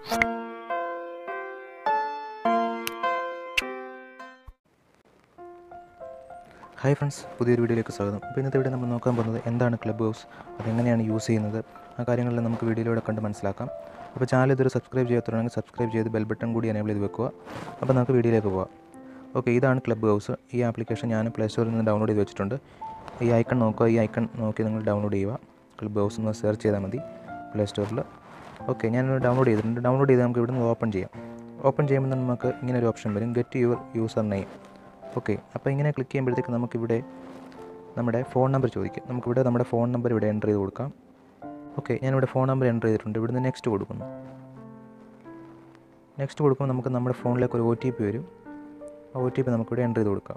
hi friends പുതിയൊരു വീഡിയോയിലേക്ക് സ്വാഗതം അപ്പോൾ ഇന്നത്തെ വീഡിയോ നമ്മൾ നോക്കാൻ പോകുന്നത് എന്താണ് ക്ലബ് ഹൗസ് അതെങ്ങനെയാണ് യൂസ് ചെയ്യുന്നത് ആ കാര്യങ്ങളെല്ലാം നമുക്ക് വീഡിയോയിലൂടെ കണ്ട് മനസ്സിലാക്കാം അപ്പോൾ ചാനൽ ഇതൊരു സബ്സ്ക്രൈബ് ചെയ്യാത്തവരാണെങ്കിൽ സബ്സ്ക്രൈബ് ചെയ്ത് ബെൽ ബട്ടൺ കൂടി എനേബിൾ ചെയ്ത് വെക്കുക അപ്പോൾ നമുക്ക് വീഡിയോയിലേക്ക് പോകാം ഓക്കെ ഇതാണ് ക്ലബ് ഹൗസ് ഈ ആപ്ലിക്കേഷൻ ഞാൻ പ്ലേ സ്റ്റോറിൽ നിന്ന് ഡൗൺലോഡ് ചെയ്ത് വെച്ചിട്ടുണ്ട് ഈ ഐക്കൺ നോക്കുക ഈ ഐക്കൺ നോക്കി നിങ്ങൾ ഡൗൺലോഡ് ചെയ്യുക ക്ലബ് ഹൗസ് എന്ന് സെർച്ച് ചെയ്താൽ മതി പ്ലേ സ്റ്റോറിൽ ഓക്കെ ഞാൻ ഡൗൺലോഡ് ചെയ്തിട്ടുണ്ട് ഡൗൺലോഡ് ചെയ്ത് നമുക്ക് ഇവിടുന്ന് ഓപ്പൺ ചെയ്യാം ഓപ്പൺ ചെയ്യുമ്പോൾ നമുക്ക് ഇങ്ങനെ ഒരു ഓപ്ഷൻ വരും get your username okay അപ്പോൾ ഇങ്ങനെ ക്ലിക്ക് ചെയ്യുമ്പോഴത്തേക്ക് നമുക്കിവിടെ നമ്മുടെ ഫോൺ നമ്പർ ചോദിക്കും നമുക്കിവിടെ നമ്മുടെ ഫോൺ നമ്പർ ഇവിടെ എൻ്റർ ചെയ്ത് കൊടുക്കാം ഓക്കെ ഞാനിവിടെ ഫോൺ നമ്പർ എൻ്റർ ചെയ്തിട്ടുണ്ട് ഇവിടുന്ന് നെക്സ്റ്റ് കൊടുക്കുന്നു നെക്സ്റ്റ് കൊടുക്കുമ്പോൾ നമുക്ക് നമ്മുടെ ഫോണിലേക്ക് ഒരു ഒ ടി പി വരും ആ ഒ ടി പി നമുക്കിവിടെ എൻ്റർ ചെയ്ത് കൊടുക്കാം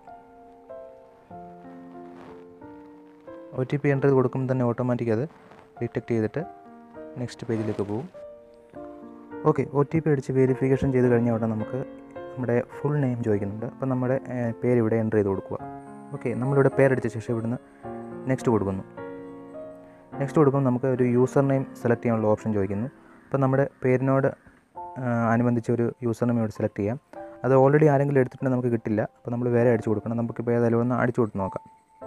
ഒ ടി പി എൻ്റർ ചെയ്ത് കൊടുക്കുമ്പോൾ തന്നെ ഓട്ടോമാറ്റിക് അത് ഡിറ്റക്ട് ചെയ്തിട്ട് നെക്സ്റ്റ് പേജിലേക്ക് പോകും ഓക്കെ ഒ ടി പി അടിച്ച് വെരിഫിക്കേഷൻ ചെയ്ത് കഴിഞ്ഞ ഉടനെ നമുക്ക് നമ്മുടെ ഫുൾ നെയിം ചോദിക്കുന്നുണ്ട് അപ്പോൾ നമ്മുടെ ഏഹ്, പേര് ഇവിടെ എൻ്റർ ചെയ്ത് കൊടുക്കുക ഓക്കെ നമ്മളിവിടെ പേരടിച്ച ശേഷം ഇവിടുന്ന് നെക്സ്റ്റ് കൊടുക്കുന്നു നെക്സ്റ്റ് കൊടുക്കുമ്പോൾ നമുക്ക് ഒരു യൂസർ നെയിം സെലക്ട് ചെയ്യാനുള്ള ഓപ്ഷൻ ചോദിക്കുന്നു അപ്പോൾ നമ്മുടെ പേരിനോട് ആഹ്, അനുബന്ധിച്ച് ഒരു യൂസർ നെയിം ഇവിടെ സെലക്ട് ചെയ്യാം അത് ഓൾറെഡി ആരെങ്കിലും എടുത്തിട്ടുണ്ടെങ്കിൽ നമുക്ക് കിട്ടില്ല അപ്പോൾ നമ്മൾ വേറെ അടിച്ചു കൊടുക്കണം നമുക്കിപ്പോൾ ഏതായാലും ഒന്ന് അടിച്ചു കൊടുത്ത് നോക്കാം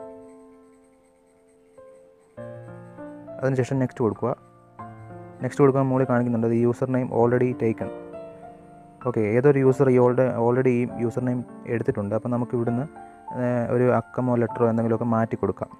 അതിനുശേഷം നെക്സ്റ്റ് കൊടുക്കുക നെക്സ്റ്റ് കൊടുക്കുമ്പോൾ മുകളിൽ കാണിക്കുന്നുണ്ട് ഈ username already taken okay ഏതൊരു യൂസർ ഈ ഓൾഡ് ഓൾറെഡി ഈ യൂസർ നെയിം എടുത്തിട്ടുണ്ട് അപ്പോൾ നമുക്ക് ഇവിടുന്ന് ഏഹ്, ഒരു അക്കമോ ലെറ്ററോ എന്തെങ്കിലുമൊക്കെ മാറ്റി കൊടുക്കാം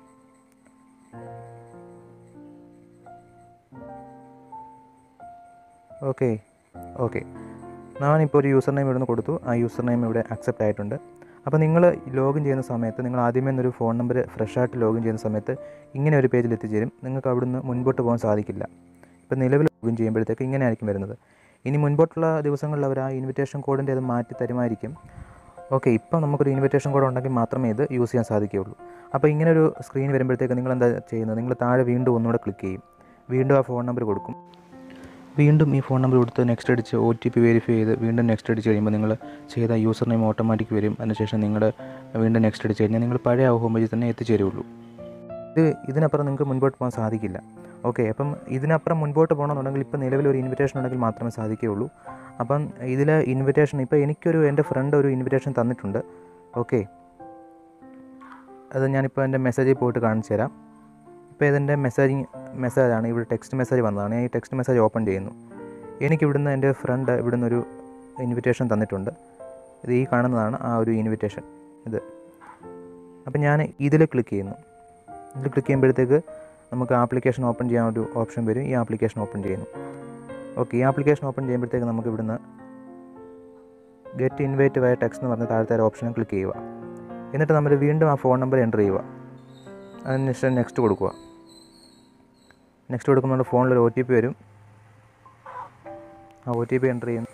ഓക്കെ ഓക്കെ ഞാനിപ്പോൾ ഒരു യൂസർ നെയിം ഇവിടുന്ന് കൊടുത്തു ആ യൂസർ നെയിം ഇവിടെ അക്സെപ്റ്റ് ആയിട്ടുണ്ട് അപ്പോൾ നിങ്ങൾ ലോഗിൻ ചെയ്യുന്ന സമയത്ത് നിങ്ങൾ ആദ്യമേ ഒരു ഫോൺ നമ്പർ ഫ്രഷ് ആയിട്ട് ലോഗിൻ ചെയ്യുന്ന സമയത്ത് ഇങ്ങനെ ഒരു പേജിൽ എത്തിച്ചേരും നിങ്ങൾക്ക് അവിടുന്ന് മുൻപോട്ട് പോകാൻ സാധിക്കില്ല ഇപ്പോൾ നിലവിൽ ലോഗിൻ ചെയ്യുമ്പോഴത്തേക്ക് ഇങ്ങനെ ആയിരിക്കും വരുന്നത് ഇനി മുൻപോട്ടുള്ള ദിവസങ്ങളിൽ അവർ ആ ഇൻവിറ്റേഷൻ കോഡിൻ്റെ അത് മാറ്റി തരുമായിരിക്കും ഓക്കെ ഇപ്പം നമുക്കൊരു ഇൻവിറ്റേഷൻ കോഡ് ഉണ്ടെങ്കിൽ മാത്രമേ ഇത് യൂസ് ചെയ്യാൻ സാധിക്കുകയുള്ളൂ അപ്പോൾ ഇങ്ങനെ ഒരു സ്ക്രീൻ വരുമ്പോഴത്തേക്ക് നിങ്ങൾ എന്താ ചെയ്യുന്നത് നിങ്ങൾ താഴെ വീണ്ടും ഒന്നുകൂടെ ക്ലിക്ക് ചെയ്യും വീണ്ടും ആ ഫോൺ നമ്പർ കൊടുക്കും വീണ്ടും ഈ ഫോൺ നമ്പർ കൊടുത്ത് നെക്സ്റ്റ് അടിച്ച് ഒ ടി പി വെരിഫൈ ചെയ്ത് വീണ്ടും നെക്സ്റ്റ് അടിച്ച് കഴിയുമ്പോൾ നിങ്ങൾ ചെയ്ത യൂസർ നെയിം ഓട്ടോമാറ്റിക് വരും അതിനുശേഷം നിങ്ങൾ വീണ്ടും നെക്സ്റ്റ് അടിച്ച് കഴിഞ്ഞാൽ നിങ്ങൾ പഴയ ആ ഹോം പേജിൽ തന്നെ എത്തിച്ചേരുള്ളൂ ഇത് ഇതിനപ്പുറം നിങ്ങൾക്ക് മുൻപോട്ട് പോകാൻ സാധിക്കില്ല ഓക്കെ അപ്പം ഇതിനപ്പുറം മുൻപോട്ട് പോകണമെന്നുണ്ടെങ്കിൽ ഇപ്പോൾ നിലവിൽ ഒരു ഇൻവിറ്റേഷൻ ഉണ്ടെങ്കിൽ മാത്രമേ സാധിക്കുകയുള്ളൂ അപ്പം ഇതിൽ ഇൻവിറ്റേഷൻ ഇപ്പോൾ എനിക്കൊരു എൻ്റെ ഫ്രണ്ട് ഒരു ഇൻവിറ്റേഷൻ തന്നിട്ടുണ്ട് ഓക്കെ അത് ഞാനിപ്പോൾ എൻ്റെ മെസ്സേജിൽ പോയിട്ട് കാണിച്ചു തരാം ഇപ്പോൾ ഇതിൻ്റെ മെസ്സേജിങ് മെസ്സേജാണ് ഇവിടെ ടെക്സ്റ്റ് മെസ്സേജ് വന്നതാണ് ഞാൻ ഈ ടെക്സ്റ്റ് മെസ്സേജ് ഓപ്പൺ ചെയ്യുന്നു എനിക്ക് ഇവിടുന്ന് എൻ്റെ ഫ്രണ്ട് ഇവിടുന്ന് ഒരു ഇൻവിറ്റേഷൻ തന്നിട്ടുണ്ട് ഇത് ഈ കാണുന്നതാണ് ആ ഒരു ഇൻവിറ്റേഷൻ ഇത് അപ്പം ഞാൻ ഇതിൽ ക്ലിക്ക് ചെയ്യുന്നു ഇതിൽ ക്ലിക്ക് ചെയ്യുമ്പോഴത്തേക്ക് നമുക്ക് ആപ്ലിക്കേഷൻ ഓപ്പൺ ചെയ്യാൻ ഒരു ഓപ്ഷൻ വരും ഈ ആപ്ലിക്കേഷൻ ഓപ്പൺ ചെയ്യുന്നു ഓക്കെ ഈ ആപ്ലിക്കേഷൻ ഓപ്പൺ ചെയ്യുമ്പോഴത്തേക്ക് നമുക്ക് ഇവിടുന്ന് ഗെറ്റ് ഇൻവൈറ്റ് വയ ടെക്സ്റ്റ് എന്ന് പറഞ്ഞ താഴത്തെ ഓപ്ഷൻ ക്ലിക്ക് ചെയ്യുക എന്നിട്ട് നമ്മൾ വീണ്ടും ആ ഫോൺ നമ്പർ എൻ്റർ ചെയ്യുക അതിനുശേഷം നെക്സ്റ്റ് കൊടുക്കുക നെക്സ്റ്റ് കൊടുക്കുമ്പോൾ നമ്മുടെ ഫോണിൽ ഒരു ഒ ടി പി വരും ആ ഒ ടി പി എൻ്റർ ചെയ്യുന്നു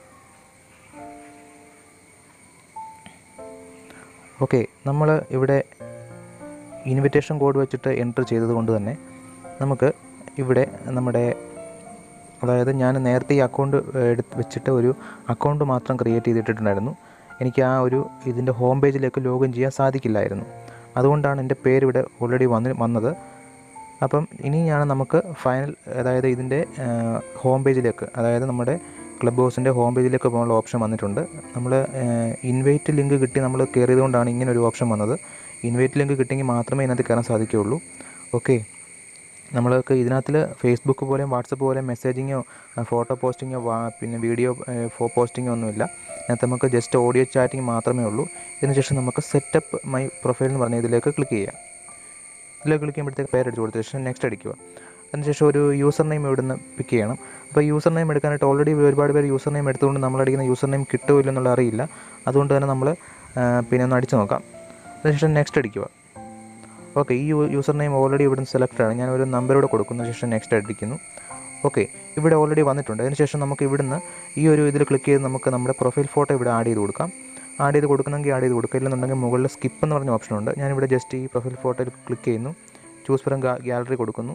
ഓക്കെ നമ്മൾ ഇവിടെ ഇൻവിറ്റേഷൻ കോഡ് വെച്ചിട്ട് എൻ്റർ ചെയ്തത് കൊണ്ട് തന്നെ നമുക്ക് ഇവിടെ നമ്മുടെ അതായത് ഞാൻ നേരത്തെ ഈ അക്കൗണ്ട് എടുത്ത് വെച്ചിട്ട് ഒരു അക്കൗണ്ട് മാത്രം ക്രിയേറ്റ് ചെയ്തിട്ടുണ്ടായിരുന്നു എനിക്ക് ആ ഒരു ഇതിൻ്റെ ഹോം പേജിലേക്ക് ലോഗിൻ ചെയ്യാൻ സാധിക്കില്ലായിരുന്നു അതുകൊണ്ടാണ് എൻ്റെ പേര് ഇവിടെ ഓൾറെഡി വന്ന് വന്നത് അപ്പം ഇനിയാണ് നമുക്ക് ഫൈനൽ അതായത് ഇതിൻ്റെ ഹോം പേജിലേക്ക് അതായത് നമ്മുടെ ക്ലബ് ഹൗസിൻ്റെ ഹോം പേജിലേക്ക് പോകാനുള്ള ഓപ്ഷൻ വന്നിട്ടുണ്ട് നമ്മൾ ഇൻവൈറ്റ് ലിങ്ക് കിട്ടി നമ്മൾ കയറിയത് കൊണ്ടാണ് ഇങ്ങനെ ഒരു ഓപ്ഷൻ വന്നത് ഇൻവൈറ്റ് ലിങ്ക് കിട്ടിയെങ്കിൽ മാത്രമേ ഇതിനകത്ത് കയറാൻ സാധിക്കുകയുള്ളൂ ഓക്കെ നമ്മൾക്ക് ഇതിനകത്തിൽ ഫേസ്ബുക്ക് പോലെയും വാട്സപ്പ് പോലെയും മെസ്സേജിങ്ങോ ഫോട്ടോ പോസ്റ്റിങ്ങോ പിന്നെ വീഡിയോ പോസ്റ്റിങ്ങോ ഒന്നുമില്ല അതിനകത്ത് നമുക്ക് ജസ്റ്റ് ഓഡിയോ ചാറ്റിംഗ് മാത്രമേ ഉള്ളൂ ഇതിനുശേഷം നമുക്ക് സെറ്റപ്പ് മൈ പ്രൊഫൈൽ എന്ന് പറഞ്ഞ ഇതിലേക്ക് ക്ലിക്ക് ചെയ്യാം ഇതിലേക്ക് ക്ലിക്ക് ചെയ്യുമ്പോഴത്തേക്ക് പേരടിച്ച് കൊടുത്ത ശേഷം നെക്സ്റ്റ് അടിക്കുക അതിനുശേഷം ഒരു യൂസർ നെയിം ഇവിടുന്ന് പിക്ക് ചെയ്യണം അപ്പോൾ യൂസർ നെയിം എടുക്കാനായിട്ട് ഓൾറെഡി ഒരുപാട് പേര് യൂസർ നെയിം എടുത്തുകൊണ്ട് നമ്മൾ അടിക്കുന്ന യൂസർ നെയിം കിട്ടുമോ എന്നുള്ള അറിയില്ല അതുകൊണ്ട് തന്നെ നമ്മൾ പിന്നെ ഒന്ന് അടിച്ച് നോക്കാം അതിനുശേഷം നെക്സ്റ്റ് അടിക്കുക ഓക്കെ ഈ യൂസർ നെയിം ഓൾറെഡി ഇവിടുന്ന് സെലക്ട് ആണ് ഞാൻ ഒരു നമ്പർ ഇവിടെ കൊടുക്കുന്ന ശേഷം നെക്സ്റ്റ് അടിക്കുന്നു ഓക്കെ ഇവിടെ ഓൾറെഡി വന്നിട്ടുണ്ട് അതിനുശേഷം നമുക്ക് ഇവിടുന്ന് ഈ ഒരു ഇതിൽ ക്ലിക്ക് ചെയ്ത് നമുക്ക് നമ്മുടെ പ്രൊഫൈൽ ഫോട്ടോ ഇവിടെ ആഡ് ചെയ്ത് കൊടുക്കാം ആഡ് ചെയ്ത് കൊടുക്കണമെങ്കിൽ ആഡ് ചെയ്ത് കൊടുക്കുക ഇല്ലെന്നുണ്ടെങ്കിൽ മുകളിൽ സ്കിപ്പ് എന്ന് പറഞ്ഞ ഓപ്ഷൻ ഉണ്ട് ഞാനിവിടെ ജസ്റ്റ് ഈ പ്രൊഫൈൽ ഫോട്ടോയിൽ ക്ലിക്ക് ചെയ്യുന്നു ചൂസ് ഫ്രം ഗാലറി കൊടുക്കുന്നു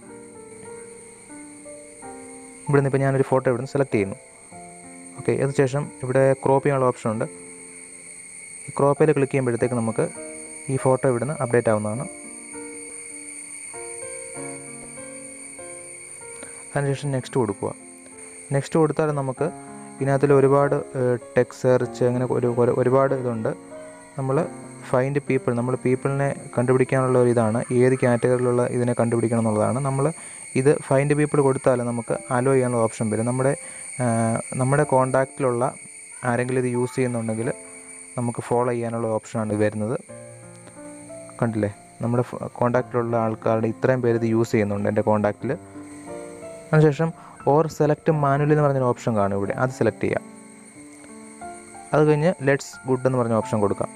ഇവിടുന്ന് ഇപ്പോൾ ഞാനൊരു ഫോട്ടോ ഇവിടുന്ന് സെലക്ട് ചെയ്യുന്നു ഓക്കെ അതിനുശേഷം ഇവിടെ ക്രോപ്പ് ചെയ്യാനുള്ള ഓപ്ഷൻ ഉണ്ട് ഈ ക്രോപ്പയിൽ ക്ലിക്ക് ചെയ്യുമ്പോഴത്തേക്ക് നമുക്ക് ഈ ഫോട്ടോ ഇവിടുന്ന് അപ്ഡേറ്റ് ആവുന്നതാണ് അതിനുശേഷം നെക്സ്റ്റ് കൊടുക്കുക നെക്സ്റ്റ് കൊടുത്താൽ നമുക്ക് ഇതിനകത്തിൽ ഒരുപാട് ടെക് സെർച്ച് അങ്ങനെ ഒരു ഒരു- ഒരുപാട് ഇതുണ്ട് നമ്മൾ ഫൈൻഡ് പീപ്പിൾ നമ്മൾ പീപ്പിളിനെ കണ്ടുപിടിക്കാനുള്ള ഒരു ഇതാണ് ഏത് കാറ്റഗറിയിലുള്ള ഇതിനെ കണ്ടുപിടിക്കണം എന്നുള്ളതാണ് നമ്മൾ ഇത് ഫൈൻഡ് പീപ്പിൾ കൊടുത്താൽ നമുക്ക് അലോ ചെയ്യാനുള്ള ഓപ്ഷൻ വരും നമ്മുടെ ആ, നമ്മുടെ കോണ്ടാക്റ്റിലുള്ള ആരെങ്കിലും ഇത് യൂസ് ചെയ്യുന്നുണ്ടെങ്കിൽ നമുക്ക് ഫോളോ ചെയ്യാനുള്ള ഓപ്ഷനാണ് വരുന്നത് കണ്ടില്ലേ നമ്മുടെ കോണ്ടാക്റ്റിലുള്ള ആൾക്കാരുടെ ഇത്രയും പേര് ഇത് യൂസ് ചെയ്യുന്നുണ്ട് എൻ്റെ കോണ്ടാക്റ്റിൽ അതിനുശേഷം ഓർ സെലക്ട് മാനുവലി എന്ന് പറഞ്ഞൊരു ഓപ്ഷൻ കാണും ഇവിടെ അത് സെലക്ട് ചെയ്യാം അത് കഴിഞ്ഞ് ലെറ്റ്സ് ഗുഡ് എന്ന് പറഞ്ഞ ഓപ്ഷൻ കൊടുക്കാം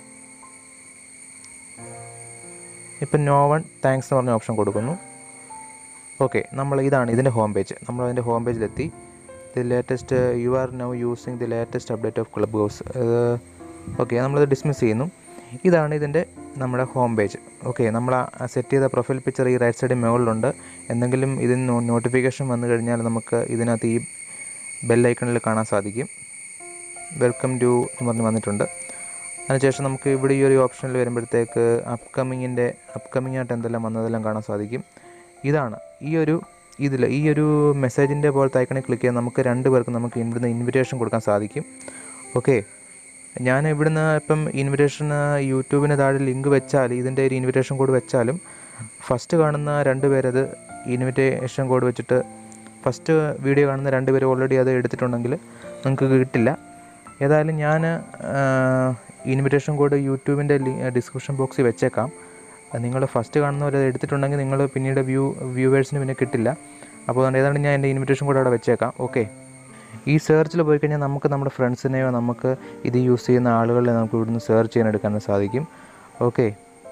ഇപ്പം നോ വൺ താങ്ക്സ് എന്ന് പറഞ്ഞ ഓപ്ഷൻ കൊടുക്കുന്നു ഓക്കെ നമ്മൾ ഇതാണ് ഇതിൻ്റെ ഹോം പേജ് നമ്മൾ അതിൻ്റെ ഹോം പേജിലെത്തി the latest you are now using the latest update of Clubhouse okay നമ്മളത് ഡിസ്മിസ് ചെയ്യുന്നു ഇതാണ് ഇതിൻ്റെ നമ്മുടെ ഹോം പേജ് ഓക്കെ നമ്മൾ സെറ്റ് ചെയ്ത പ്രൊഫൈൽ പിക്ചർ ഈ റൈറ്റ് സൈഡിൽ മുകളിലുണ്ട് എന്തെങ്കിലും ഇതിന് നോട്ടിഫിക്കേഷൻ വന്നു കഴിഞ്ഞാൽ നമുക്ക് ഇതിനകത്ത് ഈ ബെല്ലൈക്കണിൽ കാണാൻ സാധിക്കും വെൽക്കം ടു എന്ന് പറഞ്ഞ് വന്നിട്ടുണ്ട് അതിനുശേഷം നമുക്ക് ഇവിടെ ഈ ഒരു ഓപ്ഷനിൽ വരുമ്പോഴത്തേക്ക് അപ്കമിങ്ങിൻ്റെ അപ്കമിങ് ആയിട്ട് എന്തെല്ലാം വന്നതെല്ലാം കാണാൻ സാധിക്കും ഇതാണ് ഈ ഒരു ഇതിൽ ഈ ഒരു മെസ്സേജിൻ്റെ പോലത്തെ ഐക്കണിൽ ക്ലിക്ക് ചെയ്യാൻ നമുക്ക് രണ്ട് പേർക്ക് നമുക്ക് ഇവിടുന്ന് ഇൻവിറ്റേഷൻ കൊടുക്കാൻ സാധിക്കും ഓക്കെ ഞാൻ ഇവിടുന്ന് ഇപ്പം ഇൻവിറ്റേഷൻ യൂട്യൂബിന് താഴെ ലിങ്ക് വെച്ചാൽ ഇതിൻ്റെ ഒരു ഇൻവിറ്റേഷൻ കോഡ് വെച്ചാലും ഫസ്റ്റ് കാണുന്ന രണ്ട് പേരത് ഇൻവിറ്റേഷൻ കോഡ് വെച്ചിട്ട് ഫസ്റ്റ് വീഡിയോ കാണുന്ന രണ്ട് പേര് ഓൾറെഡി അത് എടുത്തിട്ടുണ്ടെങ്കിൽ നിങ്ങൾക്ക് കിട്ടില്ല ഏതായാലും ഞാൻ ഇൻവിറ്റേഷൻ കോഡ് യൂട്യൂബിൻ്റെ ഡിസ്ക്രിപ്ഷൻ ബോക്സിൽ വെച്ചേക്കാം നിങ്ങൾ ഫസ്റ്റ് കാണുന്നവർ അത് എടുത്തിട്ടുണ്ടെങ്കിൽ നിങ്ങൾ പിന്നീട് വ്യൂ വ്യൂവേഴ്സിന് പിന്നെ കിട്ടില്ല അപ്പോൾ അതുകൊണ്ട് ഏതാണ്ട് ഞാൻ എൻ്റെ ഇൻവിറ്റേഷൻ കോഡ് അവിടെ വെച്ചേക്കാം ഓക്കെ ഈ സെർച്ചിൽ പോയി കഴിഞ്ഞാൽ നമുക്ക് നമ്മുടെ ഫ്രണ്ട്സിനെയോ നമുക്ക് ഇത് യൂസ് ചെയ്യുന്ന ആളുകളെ നമുക്ക് ഇവിടുന്ന് സെർച്ച് ചെയ്യാൻ എടുക്കാൻ സാധിക്കും ഓക്കെ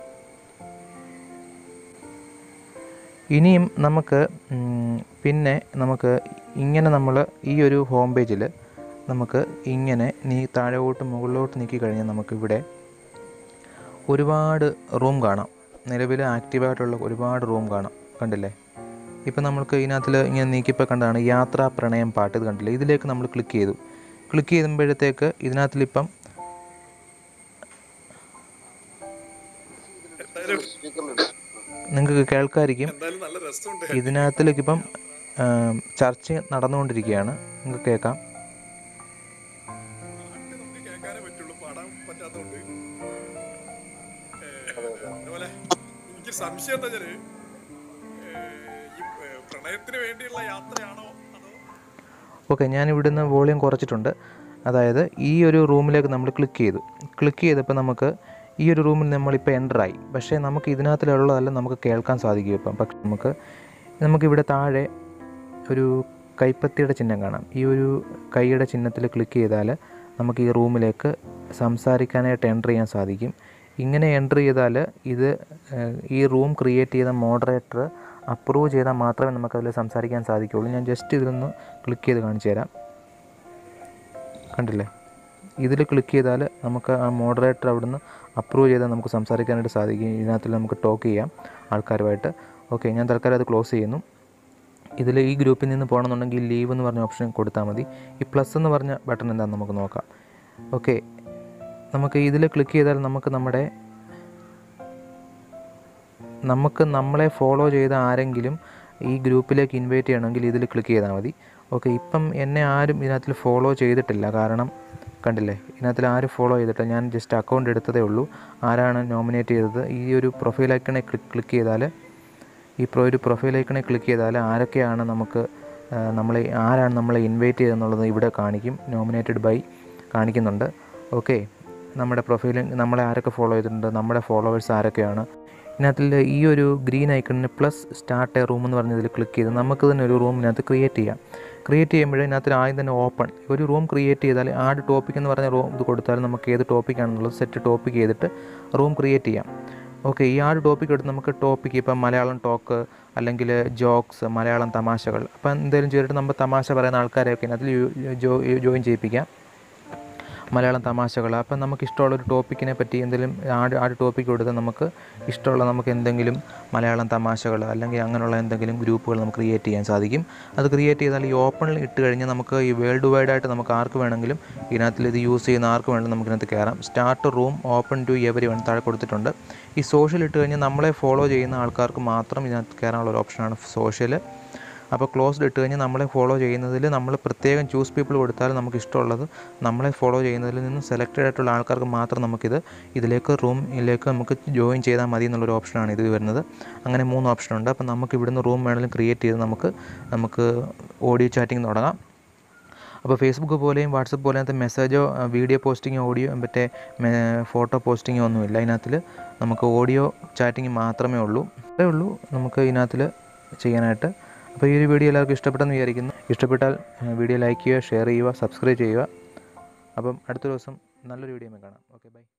ഇനിയും നമുക്ക് ഉം, പിന്നെ നമുക്ക് ഇങ്ങനെ നമ്മൾ ഈ ഒരു ഹോം പേജിൽ നമുക്ക് ഇങ്ങനെ നീ താഴോട്ട് മുകളിലോട്ട് നീക്കി കഴിഞ്ഞാൽ നമുക്കിവിടെ ഒരുപാട് റൂം കാണാം നിലവിൽ ആക്റ്റീവായിട്ടുള്ള ഒരുപാട് റൂം കാണാം കണ്ടില്ലേ ഇപ്പം നമ്മൾക്ക് ഇതിനകത്തിൽ ഇങ്ങനെ നീക്കിയപ്പോൾ കണ്ടതാണ് യാത്രാ പ്രണയം പാട്ട് ഇത് കണ്ടില്ലേ ഇതിലേക്ക് നമ്മൾ ക്ലിക്ക് ചെയ്തു ക്ലിക്ക് ചെയ്യുമ്പോഴത്തേക്ക് ഇതിനകത്തിലിപ്പം നിങ്ങൾക്ക് കേൾക്കാതിരിക്കും എന്തായാലും നല്ല രസമുണ്ട് ഇതിനകത്തിലേക്ക് ഇപ്പം ചർച്ച നടന്നുകൊണ്ടിരിക്കുകയാണ് നിങ്ങൾക്ക് കേൾക്കാം പാട്ട് നമുക്ക് കേൾക്കാനേ പറ്റുള്ളൂ പാടാൻ പറ്റാത്തതുകൊണ്ട് അതുപോലെ എനിക്ക് സംശയം എന്താ വെച്ചാല് ഏ, ഈ ഏ, പ്രണയത്തിന് വേണ്ടിയുള്ള യാത്രയാണോ അതോ ഓക്കെ ഞാൻ ഇവിടുന്ന് വോളിയം കുറച്ചിട്ടുണ്ട് അതായത് ഈ ഒരു റൂമിലേക്ക് നമ്മൾ ക്ലിക്ക് ചെയ്തു ക്ലിക്ക് ചെയ്തപ്പോൾ നമുക്ക് ഈ ഒരു റൂമിൽ നമ്മളിപ്പോൾ എൻ്ററായി പക്ഷേ നമുക്ക് ഇതിനകത്തിലുള്ളതല്ല നമുക്ക് കേൾക്കാൻ സാധിക്കും ഇപ്പം പക്ഷെ നമുക്ക് നമുക്കിവിടെ താഴെ ഒരു കൈപ്പത്തിയുടെ ചിഹ്നം കാണാം ഈ ഒരു കൈയുടെ ചിഹ്നത്തിൽ ക്ലിക്ക് ചെയ്താൽ നമുക്ക് ഈ റൂമിലേക്ക് സംസാരിക്കാനായിട്ട് എൻ്റർ ചെയ്യാൻ സാധിക്കും ഇങ്ങനെ എൻ്റർ ചെയ്താൽ ഇത് ഏഹ്, ഈ റൂം ക്രിയേറ്റ് ചെയ്ത മോഡറേറ്റർ അപ്രൂവ് ചെയ്താൽ മാത്രമേ നമുക്കതിൽ സംസാരിക്കാൻ സാധിക്കുകയുള്ളൂ ഞാൻ ജസ്റ്റ് ഇതിലൊന്ന് ക്ലിക്ക് ചെയ്ത് കാണിച്ചു തരാം കണ്ടില്ലേ ഇതിൽ ക്ലിക്ക് ചെയ്താൽ നമുക്ക് ആ മോഡറേറ്റർ അവിടുന്ന് അപ്രൂവ് ചെയ്താൽ നമുക്ക് സംസാരിക്കാനായിട്ട് സാധിക്കും ഇതിനകത്തിൽ നമുക്ക് ടോക്ക് ചെയ്യാം ആൾക്കാരുമായിട്ട് ഓക്കെ ഞാൻ തൽക്കാലം അത് ക്ലോസ് ചെയ്യുന്നു ഇതിൽ ഈ ഗ്രൂപ്പിൽ നിന്ന് പോകണമെന്നുണ്ടെങ്കിൽ ലീവ് എന്ന് പറഞ്ഞ ഓപ്ഷൻ കൊടുത്താൽ മതി ഈ പ്ലസ് എന്ന് പറഞ്ഞ ബട്ടൺ എന്താണെന്ന് നമുക്ക് നോക്കാം ഓക്കെ നമുക്ക് ഇതിൽ ക്ലിക്ക് ചെയ്താൽ നമുക്ക് നമ്മുടെ നമുക്ക് നമ്മളെ ഫോളോ ചെയ്ത ആരെങ്കിലും ഈ ഗ്രൂപ്പിലേക്ക് ഇൻവൈറ്റ് ചെയ്യണമെങ്കിൽ ഇതിൽ ക്ലിക്ക് ചെയ്താൽ മതി ഓക്കെ ഇപ്പം എന്നെ ആരും ഇതിനകത്തിൽ ഫോളോ ചെയ്തിട്ടില്ല കാരണം കണ്ടില്ലേ ഇതിനകത്തിൽ ആരും ഫോളോ ചെയ്തിട്ടില്ല ഞാൻ ജസ്റ്റ് അക്കൗണ്ട് എടുത്തതേ ഉള്ളൂ ആരാണ് നോമിനേറ്റ് ചെയ്തത് ഈ ഒരു പ്രൊഫൈൽ ഐക്കണെ ക്ലിക്ക് ചെയ്താൽ ഈ പ്രോ ഒരു പ്രൊഫൈൽ ഐക്കണെ ക്ലിക്ക് ചെയ്താൽ ആരൊക്കെയാണ് നമുക്ക് ആ, നമ്മളെ ആരാണ് നമ്മളെ ഇൻവൈറ്റ് ചെയ്തെന്നുള്ളത് ഇവിടെ കാണിക്കും നോമിനേറ്റഡ് ബൈ കാണിക്കുന്നുണ്ട് ഓക്കെ നമ്മുടെ പ്രൊഫൈലിൽ നമ്മളെ ആരൊക്കെ ഫോളോ ചെയ്തിട്ടുണ്ട് നമ്മുടെ ഫോളോവേഴ്സ് ആരൊക്കെയാണ് ഇതിനകത്തിൽ ഈ ഒരു ഗ്രീൻ ഐക്കണിന് പ്ലസ് സ്റ്റാർട്ട് എ റൂം എന്ന് പറഞ്ഞതിൽ ക്ലിക്ക് ചെയ്ത് നമുക്ക് തന്നെ ഒരു റൂം ഇതിനകത്ത് ക്രിയേറ്റ് ചെയ്യാം ക്രിയേറ്റ് ചെയ്യുമ്പോൾ ഇതിനകത്ത് ആദ്യം തന്നെ ഓപ്പൺ ഒരു റൂം ക്രിയേറ്റ് ചെയ്താൽ ആഡ് ടോപ്പിക് എന്ന് പറഞ്ഞ റൂം ഇത് കൊടുത്താൽ നമുക്ക് ഏത് ടോപ്പിക്കാണെന്നുള്ളത് സെറ്റ് ടോപ്പിക് ചെയ്തിട്ട് റൂം ക്രിയേറ്റ് ചെയ്യാം ഓക്കെ ഈ ആ ഒരു ടോപ്പിക് എടുത്ത് നമുക്ക് ടോപ്പിക്ക് ഇപ്പം മലയാളം ടോക്ക് അല്ലെങ്കിൽ ജോക്സ് മലയാളം തമാശകൾ അപ്പം എന്തെങ്കിലും ചെയ്തിട്ട് നമ്മൾ തമാശ പറയുന്ന ആൾക്കാരെയൊക്കെ അതിൽ ജോയിൻ ചെയ്യിപ്പിക്കാം മലയാളം തമാശകൾ അപ്പം നമുക്ക് ഇഷ്ടമുള്ള ഒരു ടോപ്പിക്കിനെ പറ്റി എന്തെങ്കിലും ആട് ആ ടോപ്പിക്ക് കൊടുത്ത് നമുക്ക് ഇഷ്ടമുള്ള നമുക്ക് എന്തെങ്കിലും മലയാളം തമാശകൾ അല്ലെങ്കിൽ അങ്ങനെയുള്ള എന്തെങ്കിലും ഗ്രൂപ്പുകൾ നമുക്ക് ക്രിയേറ്റ് ചെയ്യാൻ സാധിക്കും അത് ക്രിയേറ്റ് ചെയ്താൽ ഈ ഓപ്പണിൽ ഇട്ട് കഴിഞ്ഞാൽ നമുക്ക് ഈ വേൾഡ് വൈഡ് ആയിട്ട് നമുക്ക് ആർക്ക് വേണമെങ്കിലും ഇതിനകത്തിൽ ഇത് യൂസ് ചെയ്യുന്ന ആർക്ക് വേണമെങ്കിലും നമുക്ക് ഇതിനകത്ത് കയറാം start room open to everyone താഴെ കൊടുത്തിട്ടുണ്ട് ഈ സോഷ്യൽ ഇട്ട് കഴിഞ്ഞാൽ നമ്മളെ ഫോളോ ചെയ്യുന്ന ആൾക്കാർക്ക് മാത്രം ഇതിനകത്ത് കയറാനുള്ള ഒരു ഓപ്ഷനാണ് സോഷ്യൽ അപ്പോൾ ക്ലോസ്ഡ് ഇട്ട് കഴിഞ്ഞാൽ നമ്മളെ ഫോളോ ചെയ്യുന്നതിൽ നമ്മൾ പ്രത്യേകം ചൂസ് പീപ്പിൾ കൊടുത്താൽ നമുക്ക് ഇഷ്ടമുള്ളത് നമ്മളെ ഫോളോ ചെയ്യുന്നതിൽ നിന്നും സെലക്റ്റഡ് ആയിട്ടുള്ള ആൾക്കാർക്ക് മാത്രം നമുക്കിത് ഇതിലേക്ക് റൂമിലേക്ക് നമുക്ക് ജോയിൻ ചെയ്താൽ മതി എന്നുള്ളൊരു ഓപ്ഷനാണ് ഇത് വരുന്നത് അങ്ങനെ മൂന്ന് ഓപ്ഷനുണ്ട് അപ്പോൾ നമുക്ക് ഇവിടുന്ന് റൂം വേണമെങ്കിലും ക്രിയേറ്റ് ചെയ്ത് നമുക്ക് നമുക്ക് ഓഡിയോ ചാറ്റിംഗ് തുടങ്ങാം അപ്പോൾ ഫേസ്ബുക്ക് പോലെയും വാട്സപ്പ് പോലത്തെ മെസ്സേജോ വീഡിയോ പോസ്റ്റിങ്ങോ ഓഡിയോ മറ്റേ ഫോട്ടോ പോസ്റ്റിങ്ങോ ഒന്നുമില്ല ഇതിനകത്തിൽ നമുക്ക് ഓഡിയോ ചാറ്റിംഗ് മാത്രമേ ഉള്ളൂ അത്രേ ഉള്ളൂ നമുക്ക് ഇതിനകത്തിൽ ചെയ്യാനായിട്ട് അപ്പോൾ ഈ ഒരു വീഡിയോ എല്ലാവർക്കും ഇഷ്ടപ്പെട്ടെന്ന് വിചാരിക്കുന്നു ഇഷ്ടപ്പെട്ടാൽ വീഡിയോ ലൈക്ക് ചെയ്യുക ഷെയർ ചെയ്യുക സബ്സ്ക്രൈബ് ചെയ്യുക അപ്പം അടുത്ത ദിവസം നല്ലൊരു വീഡിയോ കാണാം ഓക്കെ ബൈ